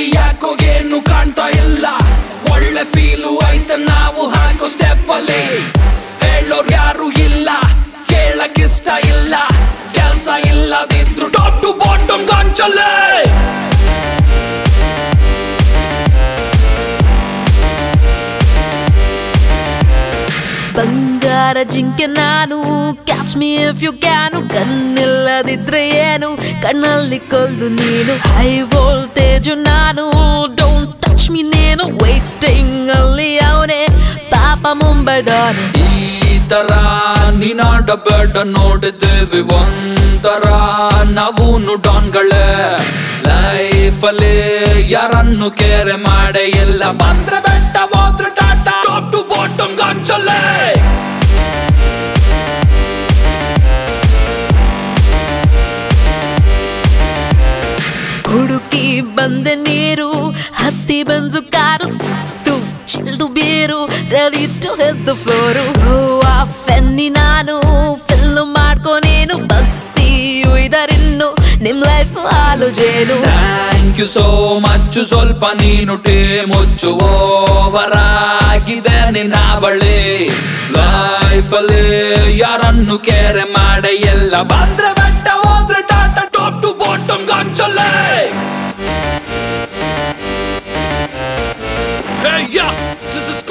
ಯಾಕೋ ಏನು ಕಾಣ್ತಾ ಇಲ್ಲ ಒಳ್ಳೆ ಫೀಲು ಐತೆ ನಾವು ಹಾಕೋ ಸ್ಟೆಪ್ ಅಲ್ಲಿ ಹೇಳೋರ್ ಯಾರು ಇಲ್ಲ ಕೇಳಕ್ಕಿಷ್ಟ ಇಲ್ಲ ಕೆಲ್ಸ ಇಲ್ಲದಿದ್ರು ಟಾಪ್ ಟು ಬಾಟಮ್ ಗಾಂಚಲ್ಲೇ ಬಂಗಾರ ಜಿಂಕೆ ನಾನು catch me if you can ಕಣ್ಣಿಲ್ಲದಿದ್ರೆ ಏನು ಕಣ್ಣಲ್ಲಿ ಕೊಲ್ಲು ನೀನು ಹೈ ವೋಲ್ಟೇಜು ನಾನು ಡೋಂಟ್ ಟಚ್ ಮೀ ನೀನು ವೈಟಿಂಗ್ ಅಲ್ಲಿ ಅವನೇ ಪಾಪ ಮುಂಬಡಾನೆ ಈ ತರ ನೀನಾಡಬೇಡ ನೋಡಿದ್ದೇವಿ ಒಂಥರ ನಾವು ಡಾನ್ಗಳೇ ಲೈಫ್ ಅಲ್ಲಿ ಯಾರನ್ನು ಕೇರೆ ಮಾಡೇ ಇಲ್ಲ ಬಂದ್ರೆ ಬೆಟ್ಟ ಹೋದ್ರೆ ಟಾಟಾ ಟಾಪ್ ಟು ಬಾಟಮ್ ಗಾಂಚಲ್ಲೇ ಹುಡುಕಿ ಬಂದೆ ನೀರು ಹತ್ತಿ ಬಂಜು car seat chilled beer ready to hit the floor ಆ ಫೆನ್ನಿ ನಾನು ಫಿಲ್ಲು ಮಾಡ್ಕೊ ನೀನು ಬಗ್ಸಿ ಇದರಿನ್ನು ನಿಮ್ ಲೈಫ್ ಹಾಲು ಜೇನು ಥ್ಯಾಂಕ್ ಯು ಸೋ ಮಚ್ ಸ್ವಲ್ಪ ನೀನು ಟೇ ಮುಚ್ಚು ಓವರ್ ಆಗಿದೆ ನಿನ್ನ ಬಳಿ ಲೈಫ್ ಅಲ್ಲಿ ಯಾರನ್ನು ಕೇರೆ ಮಾಡೆ ಎಲ್ಲ ಬಂದ್ರೆ ಬೆಟ್ಟ ಹೋದ್ರೆ ಟಾಟಾ ಟಾಪ್ ಟು ಬಾಟಮ್ ಗಾಂಚಲ್ಲೇ Hey, yeah, this is